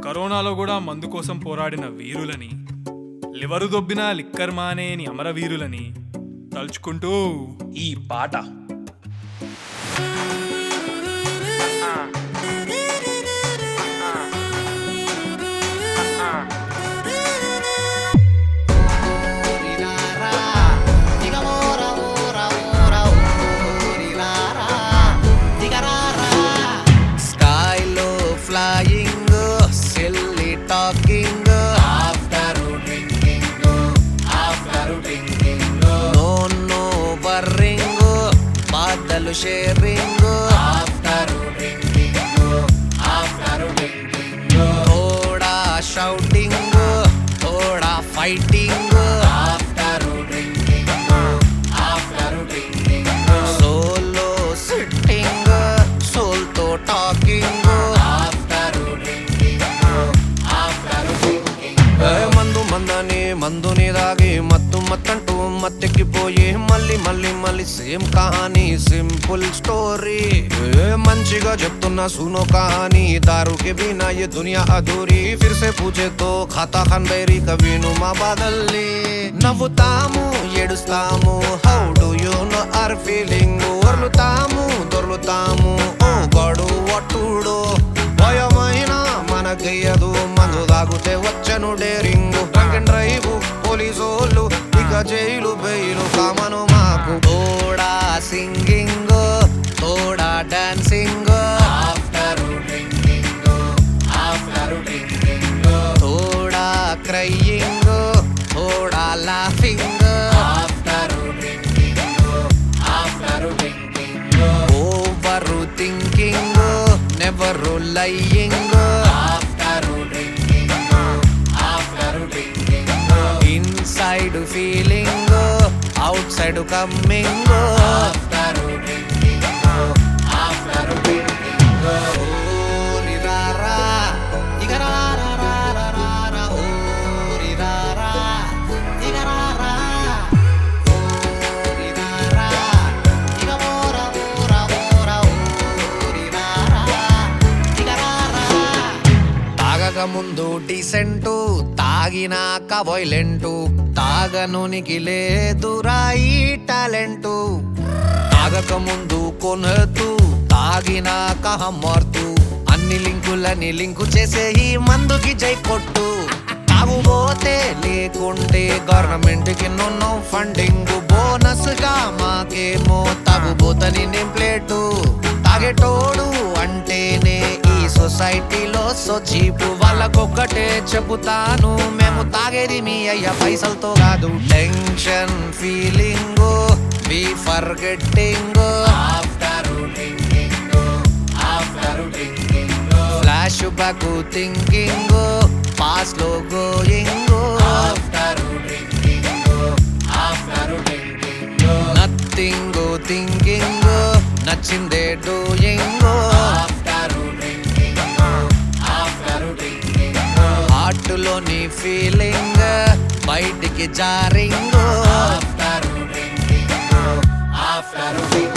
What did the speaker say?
కరోనాలో కూడా మందు కోసం పోరాడిన వీరులని లివరు దొబ్బిన లిక్కర్ మానేని అమరవీరులని తలుచుకుంటూ ఈ పాట స్కైలో flying silly talking after drinking after drinking no no worrying బాధలు sharing after drinking after drinking థోడా షౌటింగ్ థోడా fighting after drinking after drinking solo sitting soul తో talking after drinking after drinking మందు మందని మందుని దాగి మత్తు మత్తంటూ మత్తెక్కిపోయి మళ్ళీ మళ్ళీ మళ్ళీ సేమ్ కహానీ సింపుల్ స్టోరీ మంచిగా చెప్తున్నా సునో కహానీ దారుకి బినా ये दुनिया అధూరి फिर से पूछे तो खाता खान బైరి కవిను మా బాధల్ని నవ్వుతాము ఏడుస్తాము how do you know our feeling ఒర్లుతాము దొర్లుతాము ఓ గడు ఒట్టుడు భయమైన మనకయ్యదు మందు తాగుతే వచ్చను డేరింగ్ డ్రంక్ అండ్ డ్రైవ్ పోలీసోళ్ళు ఇక జైలు బెయిలు కామను మాకు తోడా సింగింగ్ తోడా dancing after drinking after drinking తోడా క్రయింగ్ తోడా laughing after drinking after drinking overthinking never lying after drinking after drinking inside feeling outside coming after drinking after drinking ఓ రిరారా ఇగరారారారారా ఓ రిరారా ఇగరారా తాగక ముందు డీసెంటు తాగినాక వైలెంటు తాగనునికి లేదురా ఈ టాలెంటు తాగక ముందు కొనతు తాగినాక హమ్మర్తు అన్ని లింకులని లింకు చేసే ఈ మందుకి జై కొట్టు తాగుబోతే లేకుంటే గవర్నమెంట్ కి నో ఫండింగ్ బోనస్ గా మాకేమో తాగుబోతని నేమ్ ప్లేటు తాగేటోడు అంటేనే ఈ సొసైటీలో సో చీపు వాళ్ళకొక్కటే చెబుతాను మేము తాగేది మీ అయ్య పైసలతో కాదు tension feeling we forgetting after drinking after drinking flashback thinking past లో going after drinking after drinking nothing thinking నచ్చిందే doing after drinking after drinking హార్ట్లోని ఫీలింగ్ బయటికి జారింగ్ ఆఫ్టర్ డ్రింకింగ్ ఆఫ్టర్ డ్రింకింగ్